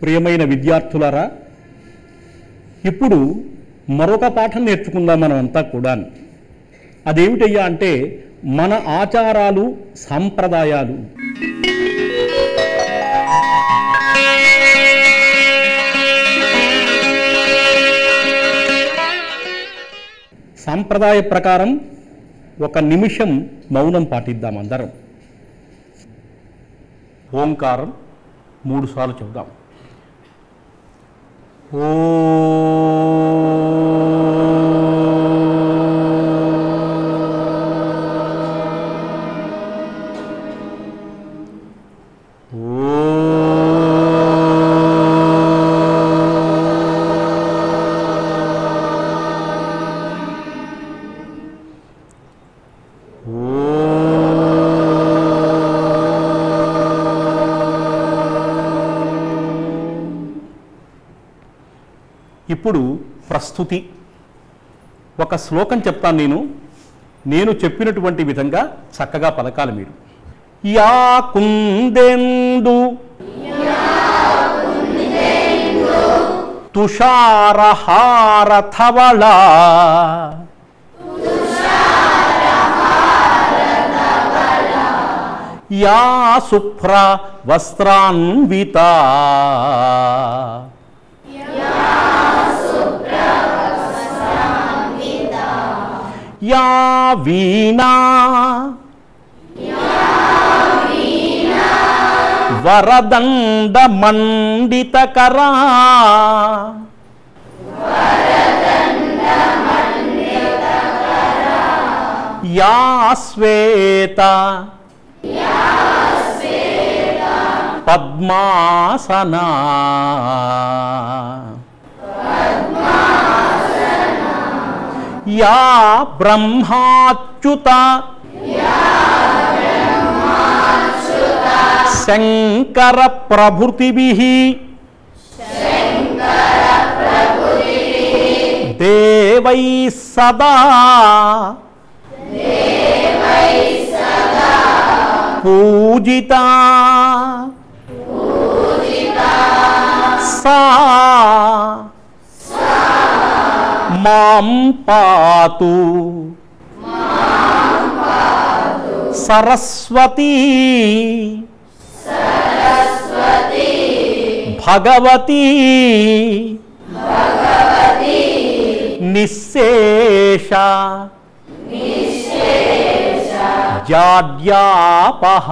ప్రియమైన విద్యార్థులారా ఇప్పుడు మరొక పాఠం నేర్చుకుందాం మనం అంతా కూడా అదేమిటయ్యా అంటే మన ఆచారాలు సాంప్రదాయాలు సాంప్రదాయ ప్రకారం ఒక నిమిషం మౌనం పాటిద్దాం అందరం ఓంకారం మూడు సార్లు చెబుదాం ఓ ఇప్పుడు ప్రస్తుతి ఒక శ్లోకం చెప్తాను నేను నేను చెప్పినటువంటి విధంగా చక్కగా పలకాలి మీరు యా కుందెందు తుషారహారథవళ యా శుభ్ర వస్త్రాన్విత యా వీణా వరదండ మండితకరా యా శ్వేత పద్మాసనా యా బ్రహ్మాచ్యుత శంకర ప్రభృతిభి దేవై సదా పూజిత సా మాం పాతు సరస్వతీ భగవతి నిశేష జాడ్యాపహ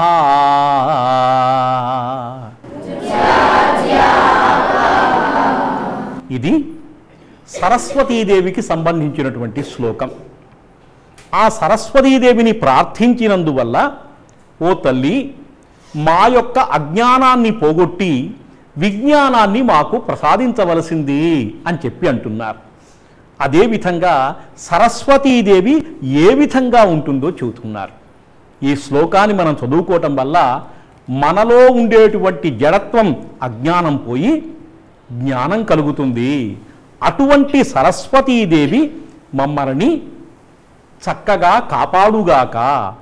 ఇది సరస్వతీదేవికి సంబంధించినటువంటి శ్లోకం ఆ సరస్వతీదేవిని ప్రార్థించినందువల్ల ఓ తల్లి మా యొక్క అజ్ఞానాన్ని పోగొట్టి విజ్ఞానాన్ని మాకు ప్రసాదించవలసింది అని చెప్పి అంటున్నారు అదేవిధంగా సరస్వతీదేవి ఏ విధంగా ఉంటుందో చెబుతున్నారు ఈ శ్లోకాన్ని మనం చదువుకోవటం వల్ల మనలో ఉండేటువంటి జడత్వం అజ్ఞానం పోయి జ్ఞానం కలుగుతుంది అటువంటి సరస్వతీదేవి మమ్మల్ని చక్కగా కాపాడుగాక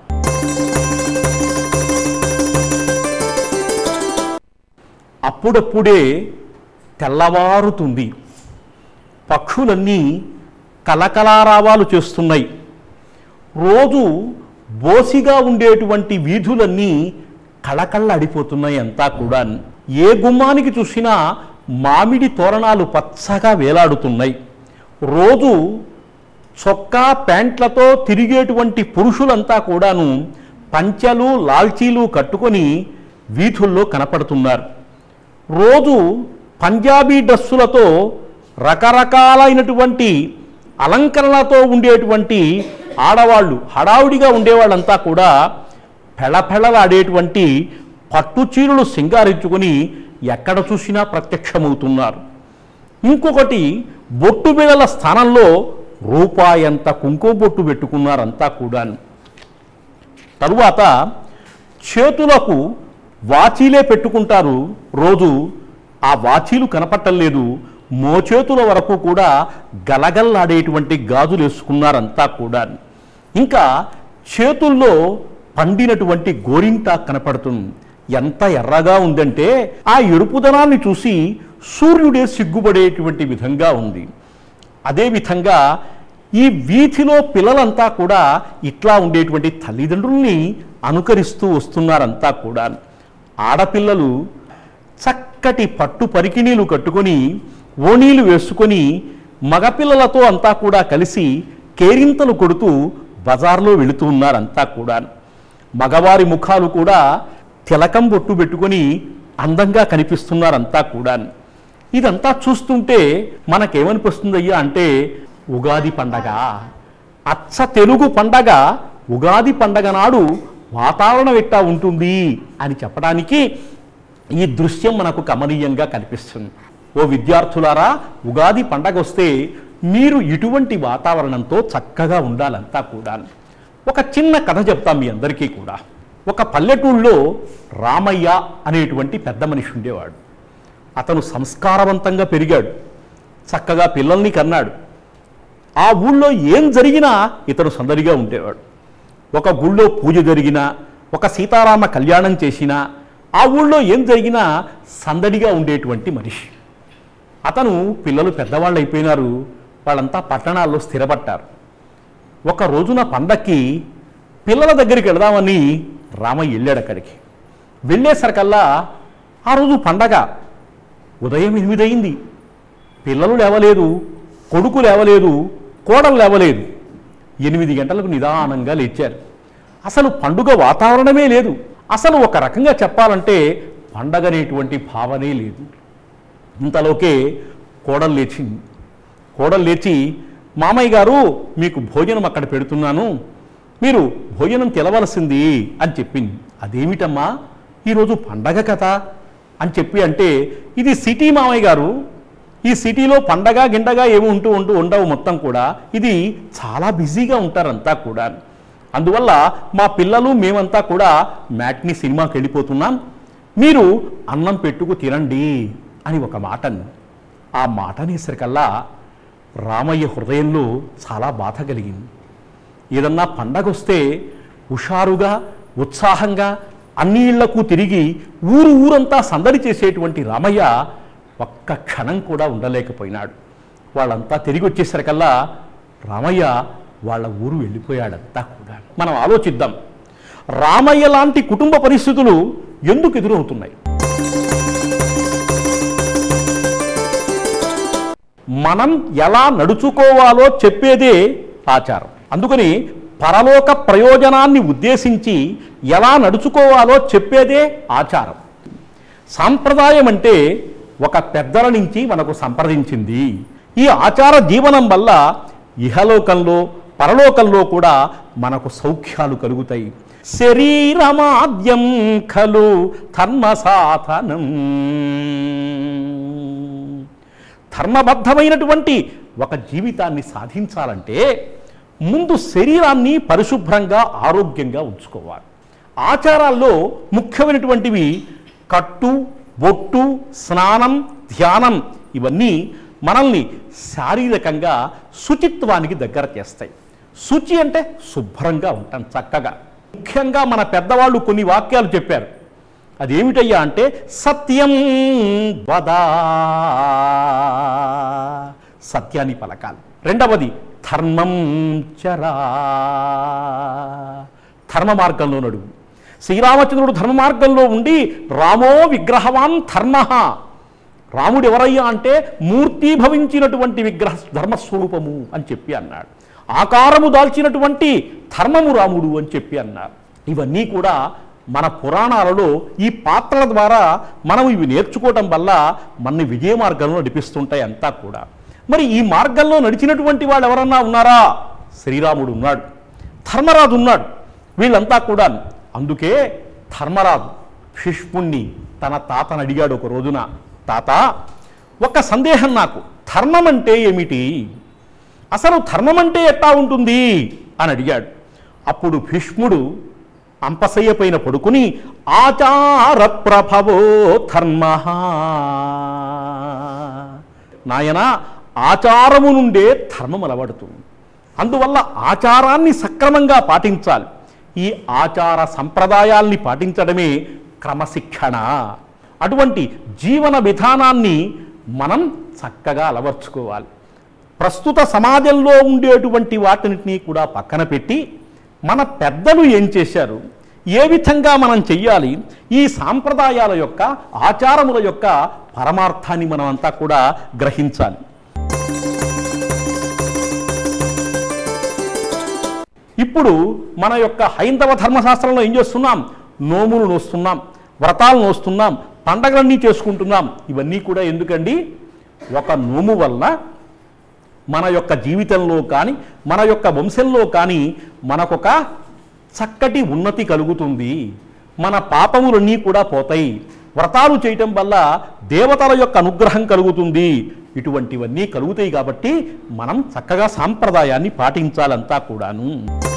అప్పుడప్పుడే తెల్లవారుతుంది పక్షులన్నీ కలకలారావాలు చేస్తున్నాయి రోజు బోసిగా ఉండేటువంటి వీధులన్నీ కళకళ్ళడిపోతున్నాయి అంతా కూడా ఏ గుమ్మానికి చూసినా మామిడి తోరణాలు పచ్చగా వేలాడుతున్నాయి రోజు చొక్కా ప్యాంట్లతో తిరిగేటువంటి పురుషులంతా కూడాను పంచెలు లాల్చీలు కట్టుకొని వీధుల్లో కనపడుతున్నారు రోజు పంజాబీ డ్రెస్సులతో రకరకాలైనటువంటి అలంకరణలతో ఉండేటువంటి ఆడవాళ్ళు హడావుడిగా ఉండేవాళ్ళంతా కూడా పెళపెళలాడేటువంటి పట్టు చీరలు సింగారించుకొని ఎక్కడ చూసినా ప్రత్యక్షమవుతున్నారు ఇంకొకటి బొట్టు బిళ్ళల స్థానంలో రూపాయంత కుంకుమ బొట్టు పెట్టుకున్నారంతా కూడా తరువాత చేతులకు వాచీలే పెట్టుకుంటారు రోజు ఆ వాచీలు కనపట్టలేదు మోచేతుల వరకు కూడా గలగల్లాడేటువంటి గాజులు వేసుకున్నారంతా కూడా ఇంకా చేతుల్లో పండినటువంటి గోరింటా కనపడుతుంది ఎంత ఎర్రగా ఉందంటే ఆ ఎరుపుదనాన్ని చూసి సూర్యుడే సిగ్గుపడేటువంటి విధంగా ఉంది అదేవిధంగా ఈ వీధిలో పిల్లలంతా కూడా ఇట్లా ఉండేటువంటి తల్లిదండ్రుల్ని అనుకరిస్తూ వస్తున్నారంతా కూడా ఆడపిల్లలు చక్కటి పట్టు పరికిణీలు కట్టుకొని ఓణీలు వేసుకొని మగపిల్లలతో అంతా కూడా కలిసి కేరింతలు కొడుతూ బజార్లో వెళుతూ ఉన్నారంతా కూడా మగవారి ముఖాలు కూడా తిలకం బొట్టు పెట్టుకొని అందంగా కనిపిస్తున్నారంతా కూడా ఇదంతా చూస్తుంటే మనకేమనిపిస్తుందయ్యా అంటే ఉగాది పండగ అచ్చ తెలుగు పండగ ఉగాది పండగ నాడు వాతావరణం ఎట్టా ఉంటుంది అని చెప్పడానికి ఈ దృశ్యం మనకు కమనీయంగా కనిపిస్తుంది ఓ విద్యార్థులారా ఉగాది పండగ వస్తే మీరు ఇటువంటి వాతావరణంతో చక్కగా ఉండాలంతా కూడా ఒక చిన్న కథ చెప్తాం మీ అందరికీ కూడా ఒక పల్లెటూళ్ళలో రామయ్య అనేటువంటి పెద్ద మనిషి ఉండేవాడు అతను సంస్కారవంతంగా పెరిగాడు చక్కగా పిల్లల్ని కన్నాడు ఆ ఊళ్ళో ఏం జరిగినా ఇతను సందడిగా ఉండేవాడు ఒక గుళ్ళో పూజ జరిగినా ఒక సీతారామ కళ్యాణం చేసినా ఆ ఊళ్ళో ఏం జరిగినా సందడిగా ఉండేటువంటి మనిషి అతను పిల్లలు పెద్దవాళ్ళు అయిపోయినారు వాళ్ళంతా పట్టణాల్లో స్థిరపడ్డారు ఒక రోజున పండక్కి పిల్లల దగ్గరికి వెళదామని రామయ్య వెళ్ళాడు అక్కడికి వెళ్ళేసరికల్లా ఆ రోజు పండగ ఉదయం ఎనిమిది అయింది పిల్లలు లేవలేదు కొడుకు లేవలేదు కోడలు లేవలేదు ఎనిమిది గంటలకు నిదానంగా లేచారు అసలు పండుగ వాతావరణమే లేదు అసలు ఒక రకంగా చెప్పాలంటే పండగ అనేటువంటి భావనే లేదు ఇంతలోకే కోడలు లేచింది కోడలు లేచి మామయ్య గారు మీకు భోజనం అక్కడ పెడుతున్నాను మీరు భోజనం తెలవలసింది అని చెప్పింది అదేమిటమ్మా ఈరోజు పండగ కదా అని చెప్పి అంటే ఇది సిటీ మామయ్య గారు ఈ సిటీలో పండగ గిండగా ఏమి ఉంటూ ఉంటూ ఉండవు మొత్తం కూడా ఇది చాలా బిజీగా ఉంటారంతా కూడా అందువల్ల మా పిల్లలు మేమంతా కూడా మ్యాట్ని సినిమాకి వెళ్ళిపోతున్నాం మీరు అన్నం పెట్టుకు తినండి అని ఒక మాట అన్నది. ఆ మాట అనేసరికల్లా రామయ్య హృదయంలో చాలా బాధ కలిగింది ఏదన్నా పండగ వస్తే హుషారుగా ఉత్సాహంగా అన్ని ఇళ్లకు తిరిగి ఊరు ఊరంతా సందడి చేసేటువంటి రామయ్య ఒక్క క్షణం కూడా ఉండలేకపోయినాడు వాళ్ళంతా తిరిగి వచ్చేసరికల్లా రామయ్య వాళ్ళ ఊరు వెళ్ళిపోయాడంతా కూడా మనం ఆలోచిద్దాం రామయ్య లాంటి కుటుంబ పరిస్థితులు ఎందుకు ఎదురవుతున్నాయి మనం ఎలా నడుచుకోవాలో చెప్పేదే ఆచారం అందుకని పరలోక ప్రయోజనాన్ని ఉద్దేశించి ఎలా నడుచుకోవాలో చెప్పేదే ఆచారం సాంప్రదాయం అంటే ఒక పెద్దల నుంచి మనకు సంప్రదించింది ఈ ఆచార జీవనం వల్ల ఇహలోకంలో పరలోకంలో కూడా మనకు సౌఖ్యాలు కలుగుతాయి శరీరమాద్యం ఖలు ధర్మ సాధనం ధర్మబద్ధమైనటువంటి ఒక జీవితాన్ని సాధించాలంటే ముందు శరీరాన్ని పరిశుభ్రంగా ఆరోగ్యంగా ఉంచుకోవాలి ఆచారాల్లో ముఖ్యమైనటువంటివి కట్టు బొట్టు స్నానం ధ్యానం ఇవన్నీ మనల్ని శారీరకంగా శుచిత్వానికి దగ్గర చేస్తాయి శుచి అంటే శుభ్రంగా ఉంటాం చక్కగా ముఖ్యంగా మన పెద్దవాళ్ళు కొన్ని వాక్యాలు చెప్పారు అదేమిటయ్యా అంటే సత్యం వదా సత్యాన్ని పలకాలి రెండవది ధర్మం చరా ధర్మ మార్గంలో నడువు శ్రీరామచంద్రుడు ధర్మ మార్గంలో ఉండి రామో విగ్రహవాన్ ధర్మ రాముడు ఎవరయ్యా అంటే మూర్తీభవించినటువంటి విగ్రహ ధర్మస్వరూపము అని చెప్పి అన్నాడు ఆకారము దాల్చినటువంటి ధర్మము రాముడు అని చెప్పి అన్నారు ఇవన్నీ కూడా మన పురాణాలలో ఈ పాత్రల ద్వారా మనం ఇవి నేర్చుకోవటం వల్ల మన విజయ మార్గంలో నడిపిస్తుంటాయి అంతా కూడా మరి ఈ మార్గంలో నడిచినటువంటి వాళ్ళు ఎవరన్నా ఉన్నారా శ్రీరాముడు ఉన్నాడు ధర్మరాజు ఉన్నాడు వీళ్ళంతా కూడా అందుకే ధర్మరాజు భీష్ముణ్ణి తన తాతను అడిగాడు ఒక రోజున తాత ఒక సందేహం నాకు ధర్మం అంటే ఏమిటి అసలు ధర్మం అంటే ఎట్టా ఉంటుంది అని అడిగాడు అప్పుడు భీష్ముడు అంపసయ్య పైన పడుకుని ఆచార ప్రభవో ధర్మ నాయన ఆచారము నుండే ధర్మం అలవడుతుంది అందువల్ల ఆచారాన్ని సక్రమంగా పాటించాలి ఈ ఆచార సంప్రదాయాల్ని పాటించడమే క్రమశిక్షణ అటువంటి జీవన విధానాన్ని మనం చక్కగా అలవర్చుకోవాలి ప్రస్తుత సమాజంలో ఉండేటువంటి వాటిని కూడా పక్కన పెట్టి మన పెద్దలు ఏం చేశారు ఏ విధంగా మనం చెయ్యాలి ఈ సాంప్రదాయాల యొక్క ఆచారముల యొక్క పరమార్థాన్ని మనమంతా కూడా గ్రహించాలి ఇప్పుడు మన యొక్క హైందవ ధర్మశాస్త్రంలో ఏం చేస్తున్నాం నోములు నోస్తున్నాం వ్రతాలు నోస్తున్నాం పండగలన్నీ చేసుకుంటున్నాం ఇవన్నీ కూడా ఎందుకండి ఒక నోము వల్ల మన యొక్క జీవితంలో కానీ మన యొక్క వంశంలో కానీ మనకొక చక్కటి ఉన్నతి కలుగుతుంది మన పాపములన్నీ కూడా పోతాయి వ్రతాలు చేయటం వల్ల దేవతల యొక్క అనుగ్రహం కలుగుతుంది ఇటువంటివన్నీ కలుగుతాయి కాబట్టి మనం చక్కగా సాంప్రదాయాన్ని పాటించాలంతా కూడాను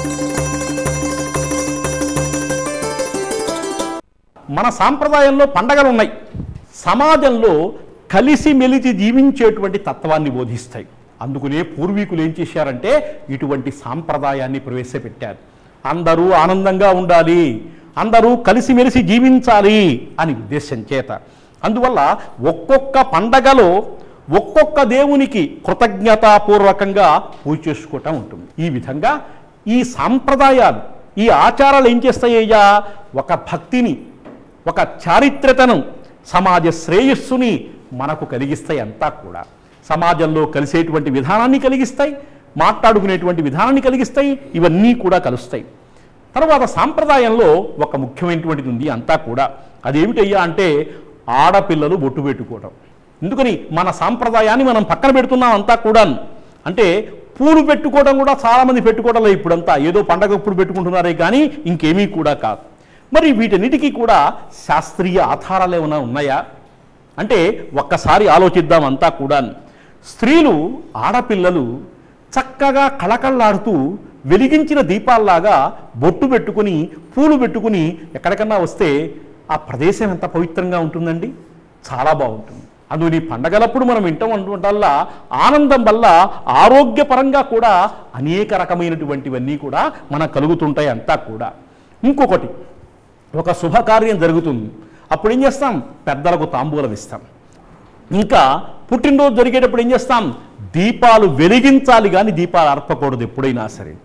మన సాంప్రదాయంలో పండగలు ఉన్నాయి సమాజంలో కలిసిమెలిసి జీవించేటువంటి తత్వాన్ని బోధిస్తాయి అందుకనే పూర్వీకులు ఏం చేశారంటే ఇటువంటి సాంప్రదాయాన్ని ప్రవేశపెట్టారు అందరూ ఆనందంగా ఉండాలి అందరూ కలిసిమెలిసి జీవించాలి అని ఉద్దేశం చేత అందువల్ల ఒక్కొక్క పండగలో ఒక్కొక్క దేవునికి కృతజ్ఞతాపూర్వకంగా పూజ చేసుకోవటం ఉంటుంది ఈ విధంగా ఈ సాంప్రదాయాలు ఈ ఆచారాలు ఏం చేస్తాయ్యా ఒక భక్తిని ఒక చారిత్రతను సమాజ శ్రేయస్సుని మనకు కలిగిస్తాయి అంతా కూడా సమాజంలో కలిసేటువంటి విధానాన్ని కలిగిస్తాయి మాట్లాడుకునేటువంటి విధానాన్ని కలిగిస్తాయి ఇవన్నీ కూడా కలుస్తాయి తర్వాత సాంప్రదాయంలో ఒక ముఖ్యమైనటువంటిది ఉంది అంతా కూడా అదేమిటయ్యా అంటే ఆడపిల్లలు బొట్టు పెట్టుకోవడం ఎందుకని మన సాంప్రదాయాన్ని మనం పక్కన పెడుతున్నాం అంతా కూడా అంటే పూలు పెట్టుకోవడం కూడా చాలామంది పెట్టుకోవడం లేదు ఇప్పుడంతా ఏదో పండగ ఇప్పుడు పెట్టుకుంటున్నారే కానీ ఇంకేమీ కూడా కాదు మరి వీటన్నిటికీ కూడా శాస్త్రీయ ఆధారాలు ఏమైనా ఉన్నాయా అంటే ఒక్కసారి ఆలోచిద్దాం అంతా కూడా స్త్రీలు ఆడపిల్లలు చక్కగా కళకళలాడుతూ వెలిగించిన దీపాల్లాగా బొట్టు పెట్టుకుని పూలు పెట్టుకుని ఎక్కడికన్నా వస్తే ఆ ప్రదేశం ఎంత పవిత్రంగా ఉంటుందండి చాలా బాగుంటుంది అందుకని ఈ పండగలప్పుడు మనం వింటాం వల్ల ఆనందం వల్ల ఆరోగ్యపరంగా కూడా అనేక రకమైనటువంటివన్నీ కూడా మనకు కలుగుతుంటాయి అంతా కూడా ఇంకొకటి ఒక శుభకార్యం జరుగుతుంది అప్పుడు ఏం చేస్తాం పెద్దలకు తాంబూలం ఇస్తాం ఇంకా పుట్టినరోజు జరిగేటప్పుడు ఏం చేస్తాం దీపాలు వెలిగించాలి కానీ దీపాలు ఆర్పకూడదు ఎప్పుడైనా సరే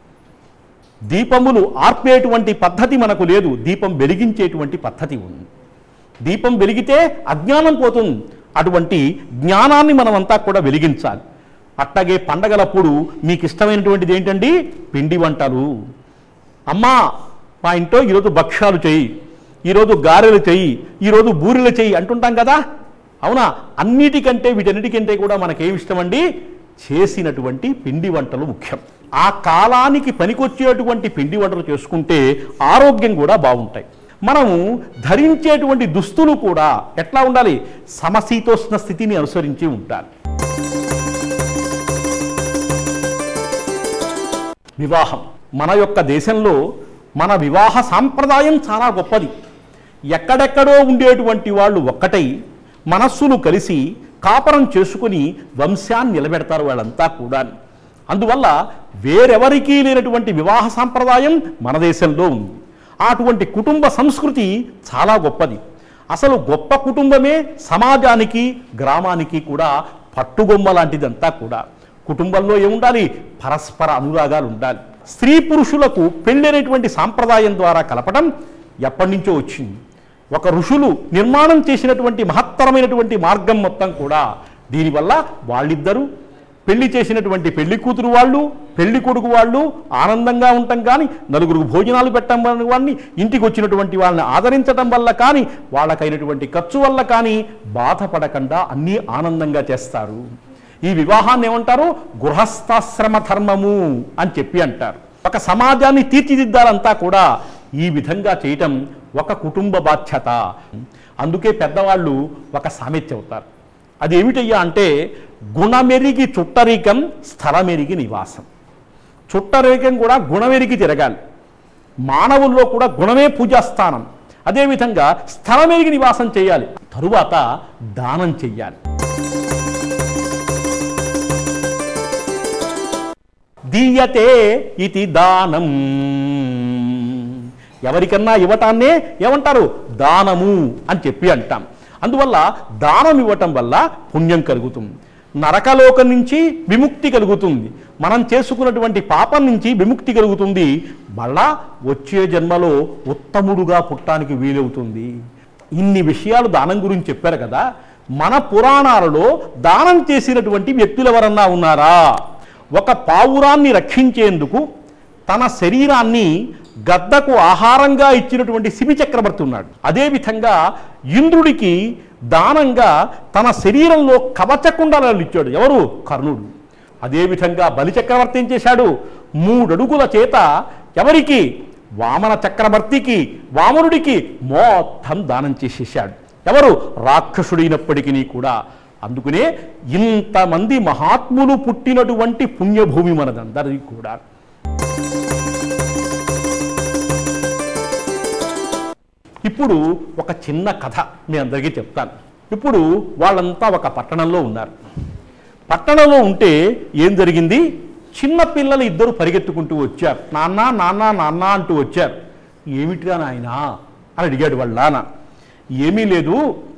దీపములు ఆర్పేటువంటి పద్ధతి మనకు లేదు దీపం వెలిగించేటువంటి పద్ధతి ఉంది దీపం వెలిగితే అజ్ఞానం పోతుంది అటువంటి జ్ఞానాన్ని మనమంతా కూడా వెలిగించాలి అట్లాగే పండగలప్పుడు మీకు ఇష్టమైనటువంటిది ఏంటండి పిండి వంటలు అమ్మా మా ఇంట్లో ఈరోజు భక్ష్యాలు చెయ్యి ఈరోజు గారెలు చెయ్యి ఈరోజు బూరెలు చెయ్యి అంటుంటాం కదా అవునా అన్నిటికంటే వీటన్నిటికంటే కూడా మనకేమి ఇష్టమండి చేసినటువంటి పిండి వంటలు ముఖ్యం ఆ కాలానికి పనికొచ్చేటువంటి పిండి వంటలు చేసుకుంటే ఆరోగ్యం కూడా బాగుంటాయి మనము ధరించేటువంటి దుస్తులు కూడా ఎట్లా ఉండాలి సమశీతోష్ణ స్థితిని అనుసరించి ఉండాలి వివాహం మన యొక్క దేశంలో మన వివాహ సాంప్రదాయం చాలా గొప్పది ఎక్కడెక్కడో ఉండేటువంటి వాళ్ళు ఒక్కటై మనస్సులు కలిసి కాపరం చేసుకుని వంశాన్ని నిలబెడతారు వాళ్ళంతా కూడా అందువల్ల వేరెవరికీ లేనటువంటి వివాహ సాంప్రదాయం మన దేశంలో ఉంది అటువంటి కుటుంబ సంస్కృతి చాలా గొప్పది అసలు గొప్ప కుటుంబమే సమాజానికి గ్రామానికి కూడా పట్టుగొమ్మ లాంటిదంతా కూడా కుటుంబంలో ఏముండాలి పరస్పర అనురాగాలు ఉండాలి స్త్రీ పురుషులకు పెళ్ళైనటువంటి సాంప్రదాయం ద్వారా కలపడం ఎప్పటి నుంచో వచ్చింది ఒక ఋషులు నిర్మాణం చేసినటువంటి మహత్తరమైనటువంటి మార్గం మొత్తం కూడా దీనివల్ల వాళ్ళిద్దరూ పెళ్లి చేసినటువంటి పెళ్లి కూతురు వాళ్ళు పెళ్లి కొడుకు వాళ్ళు ఆనందంగా ఉండటం కానీ నలుగురికి భోజనాలు పెట్టడం వల్ల కానీ ఇంటికి వచ్చినటువంటి వాళ్ళని ఆదరించడం వల్ల కానీ వాళ్ళకైనటువంటి ఖర్చు వల్ల కానీ బాధపడకుండా అన్నీ ఆనందంగా చేస్తారు ఈ వివాహాన్ని ఏమంటారు గృహస్థాశ్రమ ధర్మము అని చెప్పి అంటారు ఒక సమాజాన్ని తీర్చిదిద్దాలంతా కూడా ఈ విధంగా చేయటం ఒక కుటుంబ బాధ్యత అందుకే పెద్దవాళ్ళు ఒక సామెత్య అవుతారు అది ఏమిటయ్యా అంటే గుణమెరిగి చుట్టరికం స్థలమెరిగి నివాసం చుట్టరికం కూడా గుణమెరిగి తిరగాలి మానవుల్లో కూడా గుణమే పూజాస్థానం అదేవిధంగా స్థలమెరిగి నివాసం చేయాలి తరువాత దానం చెయ్యాలి దీయతే ఇది దానం ఎవరికన్నా ఇవ్వటాన్నే ఏమంటారు దానము అని చెప్పి అంటాం అందువల్ల దానం ఇవ్వటం వల్ల పుణ్యం కలుగుతుంది నరకలోకం నుంచి విముక్తి కలుగుతుంది మనం చేసుకున్నటువంటి పాపం నుంచి విముక్తి కలుగుతుంది మళ్ళా వచ్చే జన్మలో ఉత్తముడుగా పుట్టడానికి వీలవుతుంది ఇన్ని విషయాలు దానం గురించి చెప్పారు కదా మన పురాణాలలో దానం చేసినటువంటి వ్యక్తులు ఎవరన్నా ఉన్నారా ఒక పావురాన్ని రక్షించేందుకు తన శరీరాన్ని గద్దకు ఆహారంగా ఇచ్చినటువంటి శిబి చక్రవర్తి ఉన్నాడు అదేవిధంగా ఇంద్రుడికి దానంగా తన శరీరంలో కవచకుండలాలు ఇచ్చాడు ఎవరు కర్ణుడు అదేవిధంగా బలి చక్రవర్తి ఏం చేశాడు మూడడుగుల చేత ఎవరికి వామన చక్రవర్తికి వామనుడికి మొత్తం దానం చేసేసాడు ఎవరు రాక్షసుడైనప్పటికీ కూడా అందుకనే ఇంతమంది మహాత్ములు పుట్టినటువంటి పుణ్యభూమి మనదందరికీ కూడా ఇప్పుడు ఒక చిన్న కథ మీ అందరికీ చెప్తాను ఇప్పుడు వాళ్ళంతా ఒక పట్టణంలో ఉన్నారు పట్టణంలో ఉంటే ఏం జరిగింది చిన్న పిల్లలు ఇద్దరు పరిగెత్తుకుంటూ వచ్చారు నాన్న నాన్న నాన్న అంటూ వచ్చారు ఏమిటిగా నాయనా అని అడిగాడు వాళ్ళ నాన్న ఏమీ లేదు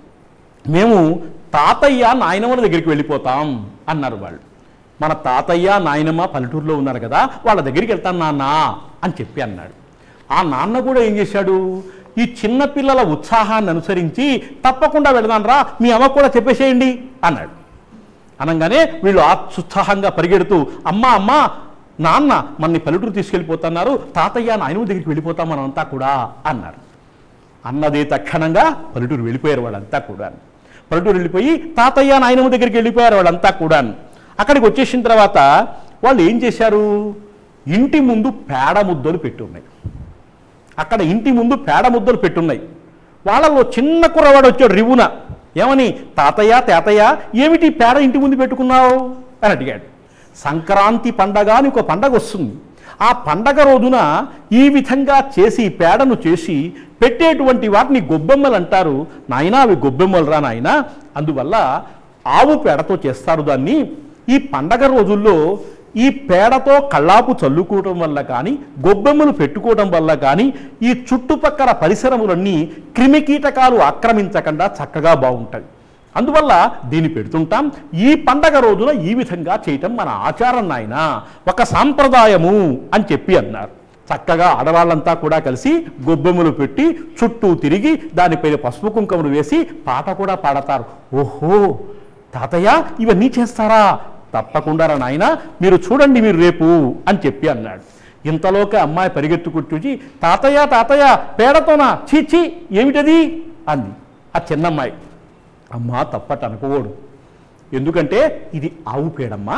మేము తాతయ్య నాయనమ్మల దగ్గరికి వెళ్ళిపోతాం అన్నారు వాళ్ళు మన తాతయ్య నాయనమ్మ పల్లెటూరులో ఉన్నారు కదా వాళ్ళ దగ్గరికి వెళ్తాను నాన్న అని చెప్పి అన్నాడు ఆ నాన్న కూడా ఏం చేశాడు ఈ చిన్న పిల్లల ఉత్సాహాన్ని అనుసరించి తప్పకుండా వెళదాం రా మీ అమ్మ కూడా చెప్పేసేయండి అన్నాడు అనగానే వీళ్ళు ఉత్సాహంగా పరిగెడుతూ అమ్మ అమ్మ నాన్న మనని పల్లెటూరు తీసుకెళ్ళిపోతున్నారు తాతయ్య నాయనమ్మ దగ్గరికి వెళ్ళిపోతాం మనమంతా కూడా అన్నారు అన్నదే తక్షణంగా పల్లెటూరు వెళ్ళిపోయారు వాళ్ళంతా కూడా పల్లెటూరు వెళ్ళిపోయి తాతయ్య నాయనమ్మ దగ్గరికి వెళ్ళిపోయారు వాళ్ళంతా కూడా అక్కడికి వచ్చేసిన తర్వాత వాళ్ళు ఏం చేశారు ఇంటి ముందు పేడ ముద్దలు పెట్టున్నాయి అక్కడ ఇంటి ముందు పేడ ముద్దలు పెట్టున్నాయి వాళ్ళలో చిన్న కుర్రవాడు వచ్చాడు రివున ఏమని తాతయ్య తాతయ్య ఏమిటి ఈ పేడ ఇంటి ముందు పెట్టుకున్నావు అని అడిగాడు సంక్రాంతి పండగ అని ఒక పండగ వస్తుంది ఆ పండగ రోజున ఈ విధంగా చేసి పేడను చేసి పెట్టేటువంటి వాటిని గొబ్బెమ్మలు అంటారు నాయనా అవి గొబ్బెమ్మలు రా నాయనా అందువల్ల ఆవు పేడతో చేస్తారు దాన్ని ఈ పండగ రోజుల్లో ఈ పేడతో కళ్ళాపు చల్లుకోవటం వల్ల కానీ గొబ్బెమ్మలు పెట్టుకోవటం వల్ల కానీ ఈ చుట్టుపక్కల పరిసరములన్నీ క్రిమికీటకాలు ఆక్రమించకుండా చక్కగా బాగుంటాయి అందువల్ల దీన్ని పెడుతుంటాం ఈ పండగ రోజున ఈ విధంగా చేయటం మన ఆచారం నాయన ఒక సాంప్రదాయము అని చెప్పి అన్నారు చక్కగా ఆడవాళ్ళంతా కూడా కలిసి గొబ్బెమ్మలు పెట్టి చుట్టూ తిరిగి దానిపైన పసుపు కుంకుమలు వేసి పాట కూడా పాడతారు ఓహో తాతయ్య ఇవన్నీ చేస్తారా తప్పకుండా రా నాయన మీరు చూడండి మీరు రేపు అని చెప్పి అన్నాడు ఇంతలోకి అమ్మాయి పరిగెత్తుకుంటూ చూచి తాతయ్య తాతయ్య పేడతోనా చీచి ఏమిటది అంది ఆ చిన్నమ్మాయి అమ్మా తప్పట అనుకోకూడదు ఎందుకంటే ఇది ఆవు పేడమ్మా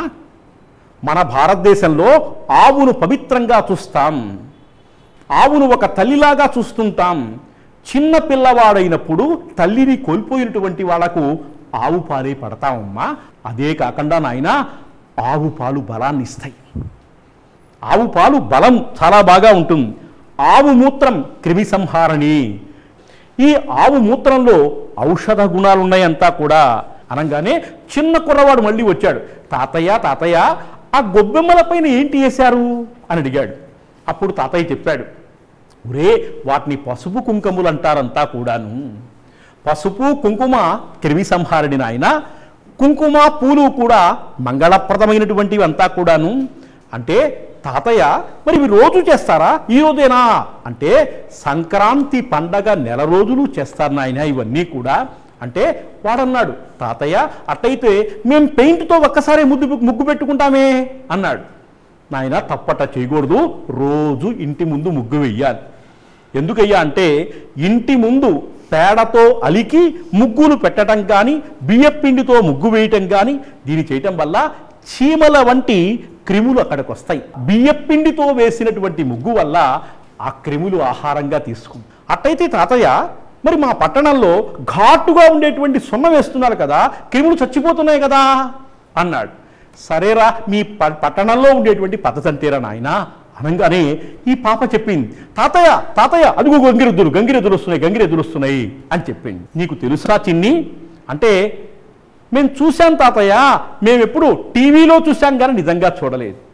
మన భారతదేశంలో ఆవును పవిత్రంగా చూస్తాం ఆవును ఒక తల్లిలాగా చూస్తుంటాం చిన్న పిల్లవాడైనప్పుడు తల్లిని కోల్పోయినటువంటి వాళ్లకు ఆవు పాలే పడతామమ్మా అదే కాకుండా నాయన ఆవు పాలు బలాన్ని ఇస్తాయి ఆవు పాలు బలం చాలా బాగా ఉంటుంది ఆవు మూత్రం క్రిమి సంహారణి ఈ ఆవు మూత్రంలో ఔషధ గుణాలు ఉన్నాయంతా కూడా అనగానే చిన్న కుర్రవాడు మళ్ళీ వచ్చాడు తాతయ్య తాతయ్య ఆ గొబ్బెమ్మల పైన ఏంటి వేశారు అని అడిగాడు అప్పుడు తాతయ్య చెప్పాడు ఒరే వాటిని పసుపు కుంకుమలు అంటారంతా కూడాను పసుపు కుంకుమ క్రిమి సంహారణి నాయన కుంకుమ పూలు కూడా మంగళప్రదమైనటువంటివి అంతా కూడాను అంటే తాతయ్య మరి ఇవి రోజు చేస్తారా ఈ రోజేనా అంటే సంక్రాంతి పండగ నెల రోజులు చేస్తారు నాయన ఇవన్నీ కూడా అంటే వాడన్నాడు తాతయ్య అట్టయితే మేము పెయింట్తో ఒక్కసారి ముద్దు ముగ్గు పెట్టుకుంటామే అన్నాడు నాయన తప్పట చేయకూడదు రోజు ఇంటి ముందు ముగ్గు వెయ్యాలి ఎందుకయ్యా అంటే ఇంటి ముందు పేడతో అలికి ముగ్గులు పెట్టడం కానీ బియ్యపిండితో ముగ్గు వేయటం కానీ దీన్ని చేయటం వల్ల చీమల వంటి క్రిములు అక్కడికి వస్తాయి బియ్యపిండితో వేసినటువంటి ముగ్గు వల్ల ఆ క్రిములు ఆహారంగా తీసుకుంది అట్టయితే తాతయ్య మరి మా పట్టణంలో ఘాటుగా ఉండేటువంటి సున్నం వేస్తున్నారు కదా క్రిములు చచ్చిపోతున్నాయి కదా అన్నాడు సరేరా మీ ప- పట్టణంలో ఉండేటువంటి పద్ధతి అంతేరా నాయన అనగానే ఈ పాప చెప్పింది తాతయ్య తాతయ్య అదుగు గంగిరెద్దులు గంగిరెద్దులు వస్తున్నాయి గంగిరెద్దులు వస్తున్నాయి అని చెప్పింది నీకు తెలుసా చిన్ని అంటే మేము చూశాం తాతయ్య మేము ఎప్పుడు టీవీలో చూశాం కానీ నిజంగా చూడలేదు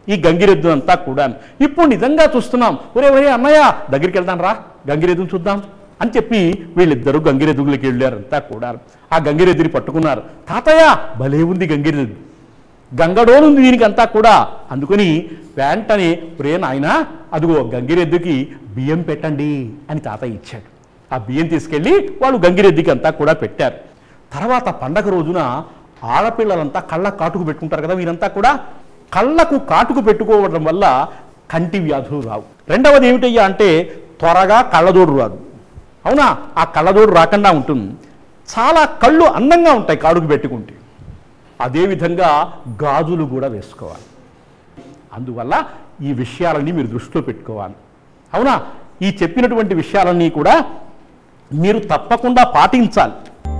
ఈ గంగిరెద్దు అంతా కూడా ఇప్పుడు నిజంగా చూస్తున్నాం ఒరే ఒరే అన్నయ్య దగ్గరికి వెళ్దాం రా గంగిరెద్దును చూద్దాం అని చెప్పి వీళ్ళిద్దరూ గంగిరెద్దులకి వెళ్ళారంతా కూడా ఆ గంగిరెద్దుని పట్టుకున్నారు తాతయ్య భలే ఉంది గంగిరెద్దు గంగడోనుంది దీనికి అంతా కూడా అందుకని వెంటనే ఒరే నాయన అదిగో గంగిరెద్దుకి బియ్యం పెట్టండి అని తాతయ్య ఇచ్చాడు ఆ బియ్యం తీసుకెళ్ళి వాళ్ళు గంగిరెద్దుకి అంతా కూడా పెట్టారు తర్వాత పండగ రోజున ఆడపిల్లలంతా కళ్ళ కాటుకు పెట్టుకుంటారు కదా వీరంతా కూడా కళ్ళకు కాటుకు పెట్టుకోవడం వల్ల కంటి వ్యాధులు రావు రెండవది ఏమిటయ్యా అంటే త్వరగా కళ్ళజోడు రాదు అవునా ఆ కళ్ళజోడు రాకుండా ఉంటుంది చాలా కళ్ళు అందంగా ఉంటాయి కాడుకు పెట్టుకుంటే అదేవిధంగా గాజులు కూడా వేసుకోవాలి అందువల్ల ఈ విషయాలన్నీ మీరు దృష్టిలో పెట్టుకోవాలి అవునా ఈ చెప్పినటువంటి విషయాలన్నీ కూడా మీరు తప్పకుండా పాటించాలి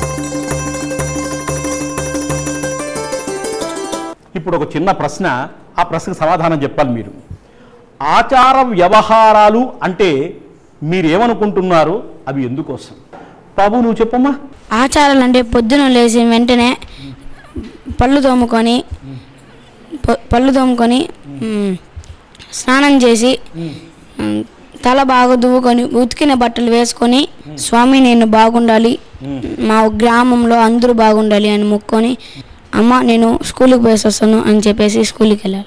ఇప్పుడు ఒక చిన్న ప్రశ్న ఆ ప్రశ్నకు సమాధానం చెప్పాలి మీరు ఆచార వ్యవహారాలు అంటే మీరేమనుకుంటున్నారు అవి ఎందుకోసం బాబు నువ్వు చెప్పమ్మా ఆచారాలు అంటే పొద్దున లేచి వెంటనే పళ్ళు తోముకొని ప- పళ్ళు తోముకొని మ్, స్నానం చేసి మ్, తల బాగా దువ్వుకొని ఉతికిన బట్టలు వేసుకొని స్వామి నేను బాగుండాలి మా గ్రామంలో అందరూ బాగుండాలి అని మొక్కొని అమ్మ నేను స్కూల్కి పోయేసి వస్తాను అని చెప్పేసి స్కూల్కి వెళ్ళాలి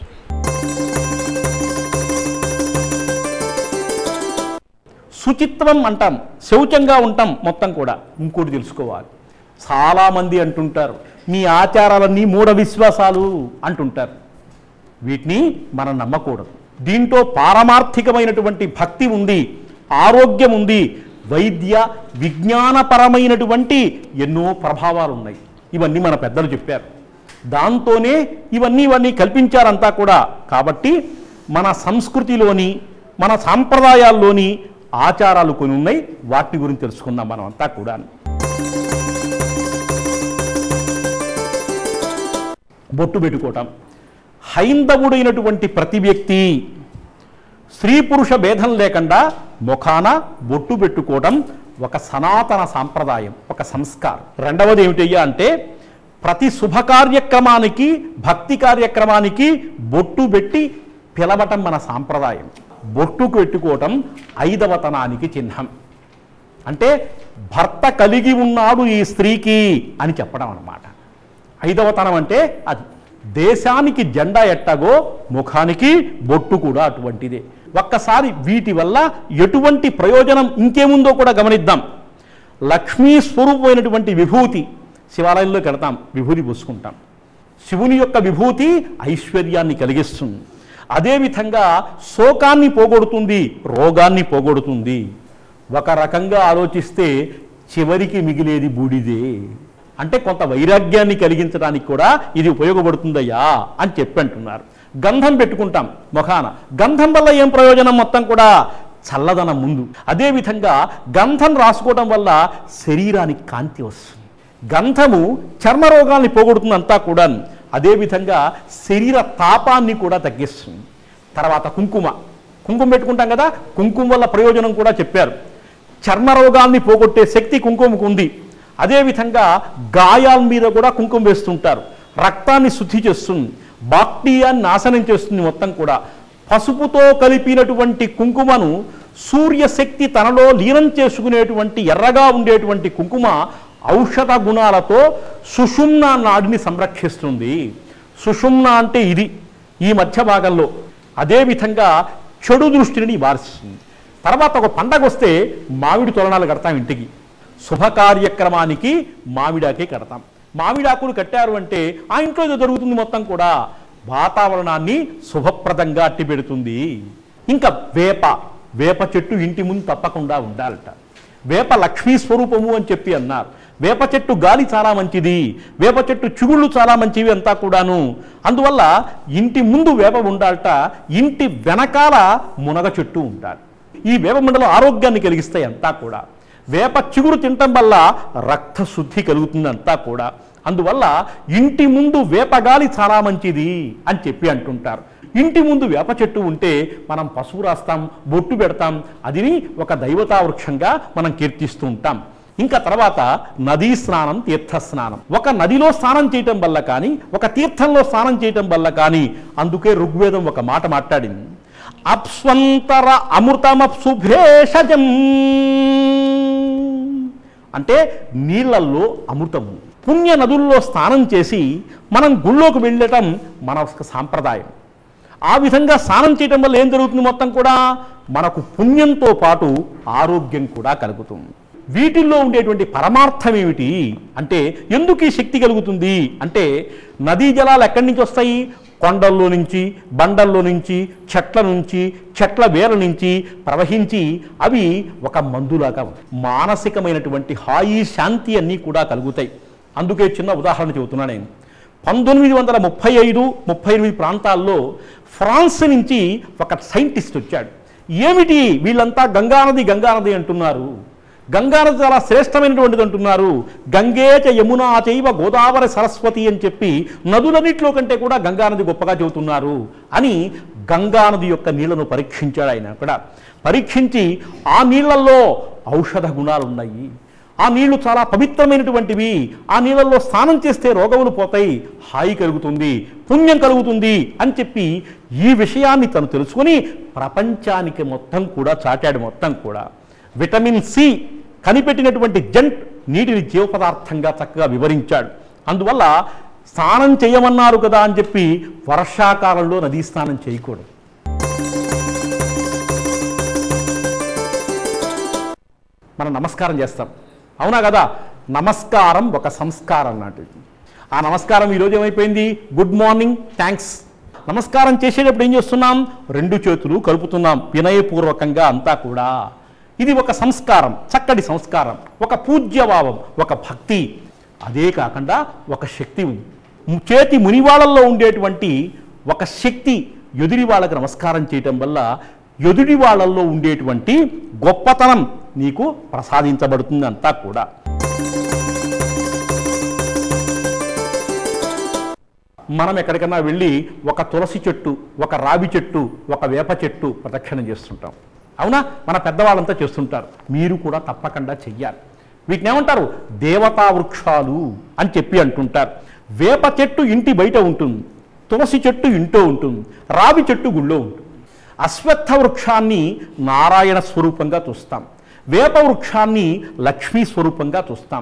శుచిత్వం అంటాం శౌచంగా ఉంటాం మొత్తం కూడా ఇంకోటి తెలుసుకోవాలి చాలామంది అంటుంటారు మీ ఆచారాలన్నీ మూఢ విశ్వాసాలు అంటుంటారు వీటిని మనం నమ్మకూడదు దీంట్లో పారమార్థికమైనటువంటి భక్తి ఉంది ఆరోగ్యం ఉంది వైద్య విజ్ఞానపరమైనటువంటి ఎన్నో ప్రభావాలు ఉన్నాయి ఇవన్నీ మన పెద్దలు చెప్పారు దాంతోనే ఇవన్నీ ఇవన్నీ కల్పించారంతా కూడా కాబట్టి మన సంస్కృతిలోని మన సాంప్రదాయాల్లోని ఆచారాలు కొన్ని ఉన్నాయి వాటి గురించి తెలుసుకుందాం మనం అంతా కూడా బొట్టు పెట్టుకోవటం హైందవుడైనటువంటి ప్రతి వ్యక్తి స్త్రీ పురుష భేదం లేకుండా ముఖాన బొట్టు పెట్టుకోవడం ఒక సనాతన సాంప్రదాయం ఒక సంస్కారం రెండవది ఏమిటయ్యా అంటే ప్రతి శుభ కార్యక్రమానికి భక్తి కార్యక్రమానికి బొట్టు పెట్టి పిలవటం మన సాంప్రదాయం బొట్టుకు పెట్టుకోవటం ఐదవతనానికి చిహ్నం అంటే భర్త కలిగి ఉన్నాడు ఈ స్త్రీకి అని చెప్పడం అన్నమాట ఐదవతనం అంటే అది దేశానికి జెండా ఎట్టగో ముఖానికి బొట్టు కూడా అటువంటిదే ఒక్కసారి వీటి వల్ల ఎటువంటి ప్రయోజనం ఇంకేముందో కూడా గమనిద్దాం లక్ష్మీ స్వరూపమైనటువంటి విభూతి శివాలయంలో కడతాం విభూతి పూసుకుంటాం శివుని యొక్క విభూతి ఐశ్వర్యాన్ని కలిగిస్తుంది అదేవిధంగా శోకాన్ని పోగొడుతుంది రోగాన్ని పోగొడుతుంది ఒక రకంగా ఆలోచిస్తే చివరికి మిగిలేది బూడిదే అంటే కొంత వైరాగ్యాన్ని కలిగించడానికి కూడా ఇది ఉపయోగపడుతుందయ్యా అని చెప్పి అంటున్నారు గంధం పెట్టుకుంటాం ముఖాన గంధం వల్ల ఏం ప్రయోజనం మొత్తం కూడా చల్లదనం ముందు అదేవిధంగా గంధం రాసుకోవడం వల్ల శరీరానికి కాంతి వస్తుంది గంధము చర్మ రోగాల్ని పోగొడుతుంది అంతా కూడా అదేవిధంగా శరీర తాపాన్ని కూడా తగ్గిస్తుంది తర్వాత కుంకుమ కుంకుమ పెట్టుకుంటాం కదా కుంకుమ వల్ల ప్రయోజనం కూడా చెప్పారు చర్మ రోగాల్ని పోగొట్టే శక్తి కుంకుమకు ఉంది అదేవిధంగా గాయాల మీద కూడా కుంకుమ వేస్తుంటారు రక్తాన్ని శుద్ధి చేస్తుంది బాక్టీరియాని నాశనం చేస్తుంది మొత్తం కూడా పసుపుతో కలిపినటువంటి కుంకుమను సూర్యశక్తి తనలో లీనం చేసుకునేటువంటి ఎర్రగా ఉండేటువంటి కుంకుమ ఔషధ గుణాలతో సుషుమ్న నాడిని సంరక్షిస్తుంది సుషుమ్న అంటే ఇది ఈ మధ్య భాగంలో అదేవిధంగా చెడు దృష్టిని నివారిస్తుంది తర్వాత ఒక పండగ వస్తే మామిడి తోరణాలు కడతాం ఇంటికి శుభ కార్యక్రమానికి మామిడాకే కడతాం మామిడాకులు కట్టారు అంటే ఆ ఇంట్లో ఏదో జరుగుతుంది మొత్తం కూడా వాతావరణాన్ని శుభప్రదంగా అట్టి పెడుతుంది ఇంకా వేప వేప చెట్టు ఇంటి ముందు తప్పకుండా ఉండాలట వేప లక్ష్మీ స్వరూపము అని చెప్పి అన్నారు వేప చెట్టు గాలి చాలా మంచిది వేప చెట్టు చిగుళ్ళు చాలా మంచివి అంతా కూడాను అందువల్ల ఇంటి ముందు వేప ఉండాలట ఇంటి వెనకాల మునగ చెట్టు ఉండాలి ఈ వేప మండలం ఆరోగ్యాన్ని కలిగిస్తాయి అంతా కూడా వేప చిగురు తినటం వల్ల రక్త శుద్ధి కలుగుతుంది అంతా కూడా అందువల్ల ఇంటి ముందు వేపగాలి చాలా మంచిది అని చెప్పి అంటుంటారు ఇంటి ముందు వేప చెట్టు ఉంటే మనం పసుపు రాస్తాం బొట్టు పెడతాం అదిని ఒక దైవతా వృక్షంగా మనం కీర్తిస్తూ ఉంటాం ఇంకా తర్వాత నదీ స్నానం తీర్థ స్నానం ఒక నదిలో స్నానం చేయటం వల్ల కానీ ఒక తీర్థంలో స్నానం చేయటం వల్ల కానీ అందుకే ఋగ్వేదం ఒక మాట మాట్లాడింది అప్స్వంతర అమృతమప్సు భేషజం అంటే నీళ్ళల్లో అమృతము పుణ్య నదుల్లో స్నానం చేసి మనం గుళ్ళోకి వెళ్ళటం మన ఒక సాంప్రదాయం ఆ విధంగా స్నానం చేయటం వల్ల ఏం జరుగుతుంది మొత్తం కూడా మనకు పుణ్యంతో పాటు ఆరోగ్యం కూడా కలుగుతుంది వీటిల్లో ఉండేటువంటి పరమార్థం ఏమిటి అంటే ఎందుకు ఈ శక్తి కలుగుతుంది అంటే నదీ జలాలు ఎక్కడి నుంచి వస్తాయి కొండల్లో నుంచి బండల్లో నుంచి చెట్ల నుంచి చెట్ల వేల నుంచి ప్రవహించి అవి ఒక మందులాగా ఉంటాయి. మానసికమైనటువంటి హాయి శాంతి అన్నీ కూడా కలుగుతాయి అందుకే చిన్న ఉదాహరణ చెబుతున్నా నేను పంతొమ్మిది వందల ముప్పై ఐదు ముప్పై ఎనిమిది ప్రాంతాల్లో ఫ్రాన్స్ నుంచి ఒక సైంటిస్ట్ వచ్చాడు ఏమిటి వీళ్ళంతా గంగానది గంగానది అంటున్నారు గంగానది చాలా శ్రేష్టమైనటువంటిది అంటున్నారు గంగేచ యమునా చైవ గోదావరి సరస్వతి అని చెప్పి నదులన్నింటిలో కంటే కూడా గంగానది గొప్పగా చెబుతున్నారు అని గంగానది యొక్క నీళ్లను పరీక్షించాడు ఆయన అక్కడ పరీక్షించి ఆ నీళ్లలో ఔషధ గుణాలు ఉన్నాయి ఆ నీళ్లు చాలా పవిత్రమైనటువంటివి ఆ నీళ్ళల్లో స్నానం చేస్తే రోగములు పోతాయి హాయి కలుగుతుంది పుణ్యం కలుగుతుంది అని చెప్పి ఈ విషయాన్ని తను తెలుసుకొని ప్రపంచానికి మొత్తం కూడా చాటాడు మొత్తం కూడా విటమిన్ సి కనిపెట్టినటువంటి జంట్ నీటిని జీవ పదార్థంగా చక్కగా వివరించాడు అందువల్ల స్నానం చేయమన్నారు కదా అని చెప్పి వర్షాకాలంలో నదీ స్నానం చేయకూడదు మనం నమస్కారం చేస్తాం అవునా కదా నమస్కారం ఒక సంస్కారం లాంటిది ఆ నమస్కారం ఈరోజు ఏమైపోయింది గుడ్ మార్నింగ్ థ్యాంక్స్ నమస్కారం చేసేటప్పుడు ఏం చేస్తున్నాం రెండు చేతులు కలుపుతున్నాం వినయపూర్వకంగా అంతా కూడా ఇది ఒక సంస్కారం చక్కటి సంస్కారం ఒక పూజ్యభావం ఒక భక్తి అదే కాకుండా ఒక శక్తి ఉంది ము- చేతి మునివాళ్ళల్లో ఉండేటువంటి ఒక శక్తి ఎదురి వాళ్ళకి నమస్కారం చేయటం వల్ల ఎదుటి వాళ్ళల్లో ఉండేటువంటి గొప్పతనం నీకు ప్రసాదించబడుతుంది అంతా కూడా మనం ఎక్కడికన్నా వెళ్ళి ఒక తులసి చెట్టు ఒక రావి చెట్టు ఒక వేప చెట్టు ప్రదక్షిణ చేస్తుంటాం అవునా మన పెద్దవాళ్ళంతా చేస్తుంటారు మీరు కూడా తప్పకుండా చెయ్యాలి వీటిని ఏమంటారు దేవతా వృక్షాలు అని చెప్పి అంటుంటారు వేప చెట్టు ఇంటి బయట ఉంటుంది తులసి చెట్టు ఇంట్లో ఉంటుంది రావి చెట్టు గుళ్ళో ఉంటుంది అశ్వత్థ వృక్షాన్ని నారాయణ స్వరూపంగా చూస్తాం వేప వృక్షాన్ని లక్ష్మీ స్వరూపంగా చూస్తాం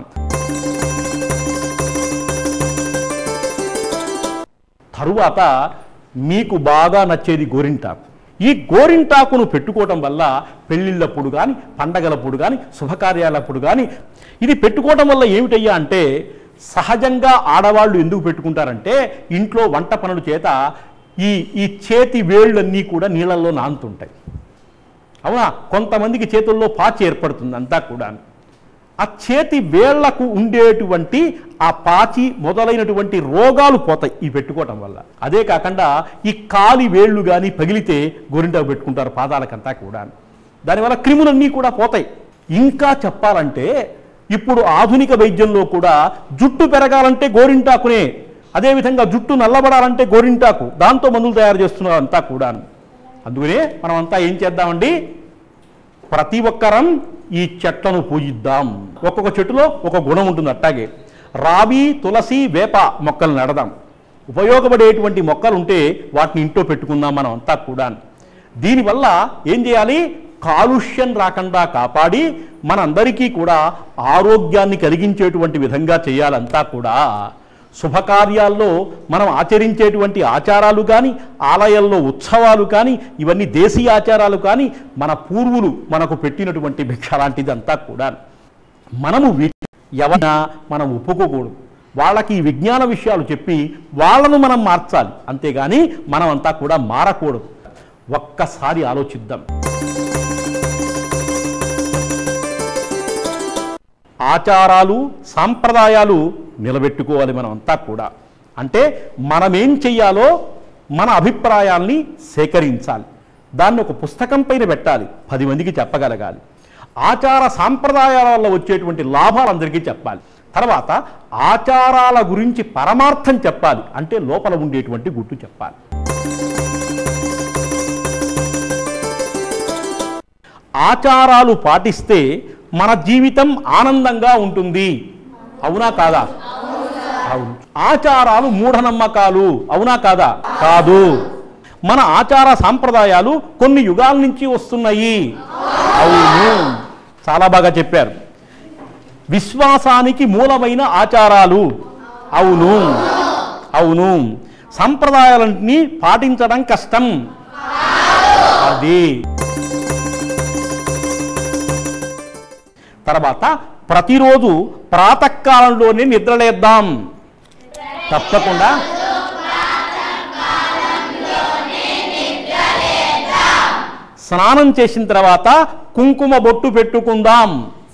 తరువాత మీకు బాగా నచ్చేది గోరింటాకు ఈ గోరింటాకును పెట్టుకోవటం వల్ల పెళ్ళిళ్ళప్పుడు కానీ పండగలప్పుడు కానీ శుభకార్యాలప్పుడు కానీ ఇది పెట్టుకోవటం వల్ల ఏమిటయ్యా అంటే సహజంగా ఆడవాళ్ళు ఎందుకు పెట్టుకుంటారంటే ఇంట్లో వంట పనుల చేత ఈ ఈ చేతి వేళ్ళన్నీ కూడా నీళ్ళల్లో నానుతుంటాయి అవునా కొంతమందికి చేతుల్లో పాచి ఏర్పడుతుంది అంతా కూడా ఆ చేతి వేళ్లకు ఉండేటువంటి ఆ పాచి మొదలైనటువంటి రోగాలు పోతాయి ఈ పెట్టుకోవటం వల్ల అదే కాకుండా ఈ కాలి వేళ్ళు కానీ పగిలితే గోరింటాకు పెట్టుకుంటారు పాదాలకంతా కూడా దానివల్ల క్రిములన్నీ కూడా పోతాయి ఇంకా చెప్పాలంటే ఇప్పుడు ఆధునిక వైద్యంలో కూడా జుట్టు పెరగాలంటే గోరింటాకునే అదేవిధంగా జుట్టు నల్లబడాలంటే గోరింటాకు దాంతో మందులు తయారు చేస్తున్నారు అంతా కూడా అందుకనే మనం అంతా ఏం చేద్దామండి ప్రతి ఒక్కరం ఈ చెట్లను పూజిద్దాం ఒక్కొక్క చెట్టులో ఒక గుణం ఉంటుంది అట్టాగే రావి తులసి వేప మొక్కలు నడదాం ఉపయోగపడేటువంటి మొక్కలు ఉంటే వాటిని ఇంట్లో పెట్టుకుందాం మనం అంతా కూడా దీనివల్ల ఏం చేయాలి కాలుష్యం రాకుండా కాపాడి మనందరికీ కూడా ఆరోగ్యాన్ని కలిగించేటువంటి విధంగా చేయాలంతా కూడా శుభకార్యాల్లో మనం ఆచరించేటువంటి ఆచారాలు కానీ ఆలయాల్లో ఉత్సవాలు కానీ ఇవన్నీ దేశీయ ఆచారాలు కానీ మన పూర్వులు మనకు పెట్టినటువంటి భిక్ష లాంటిదంతా కూడా మనము వీటి ఎవరైనా మనం ఒప్పుకోకూడదు వాళ్ళకి ఈ విజ్ఞాన విషయాలు చెప్పి వాళ్ళను మనం మార్చాలి అంతేగాని మనమంతా కూడా మారకూడదు ఒక్కసారి ఆలోచిద్దాం ఆచారాలు సాంప్రదాయాలు నిలబెట్టుకోవాలి మనం అంతా కూడా అంటే మనమేం చెయ్యాలో మన అభిప్రాయాల్ని సేకరించాలి దాన్ని ఒక పుస్తకం పైన పెట్టాలి పది మందికి చెప్పగలగాలి ఆచార సాంప్రదాయాల వల్ల వచ్చేటువంటి లాభాలు అందరికీ చెప్పాలి తర్వాత ఆచారాల గురించి పరమార్థం చెప్పాలి అంటే లోపల ఉండేటువంటి గుట్టు చెప్పాలి ఆచారాలు పాటిస్తే మన జీవితం ఆనందంగా ఉంటుంది అవునా కాదా అవును ఆచారాలు మూఢనమ్మకాలు అవునా కాదా కాదు మన ఆచార సాంప్రదాయాలు కొన్ని యుగాల నుంచి వస్తున్నాయి అవును చాలా బాగా చెప్పారు విశ్వాసానికి మూలమైన ఆచారాలు అవును అవును సంప్రదాయాలన్నింటినీ పాటించడం కష్టం అది తర్వాత ప్రతిరోజు ప్రాతకాలంలోనే నిద్రలేద్దాం తప్పకుండా స్నానం చేసిన తర్వాత కుంకుమ బొట్టు పెట్టుకుందాం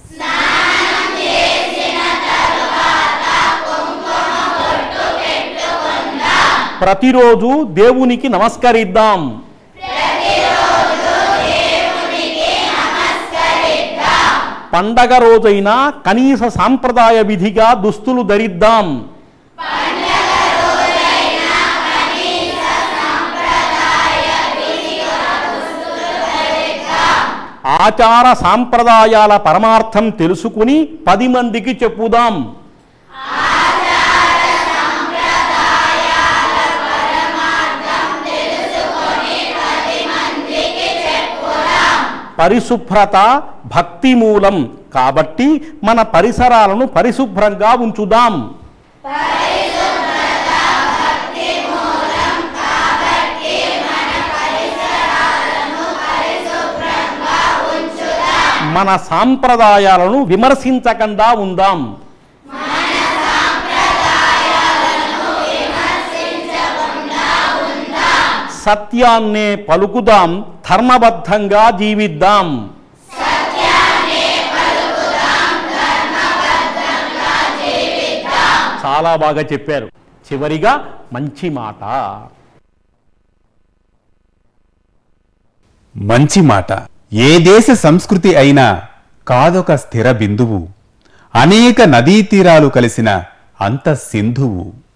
ప్రతిరోజు దేవునికి నమస్కరిద్దాం పండగ రోజైనా కనీస సాంప్రదాయ విధిగా దుస్తులు ధరిద్దాం ఆచార సాంప్రదాయాల పరమార్థం తెలుసుకుని పది మందికి చెప్పుదాం పరిశుభ్రత భక్తి మూలం కాబట్టి మన పరిసరాలను పరిశుభ్రంగా ఉంచుదాం మన సాంప్రదాయాలను విమర్శించకుండా ఉందాం సత్యాన్నే పలుకుదాం ధర్మబద్ధంగా జీవిద్దాం చాలా బాగా చెప్పారు చివరిగా మంచి మాట మంచి మాట ఏ దేశ సంస్కృతి అయినా కాదొక స్థిర బిందువు అనేక నదీ తీరాలు కలిసిన అంత సింధువు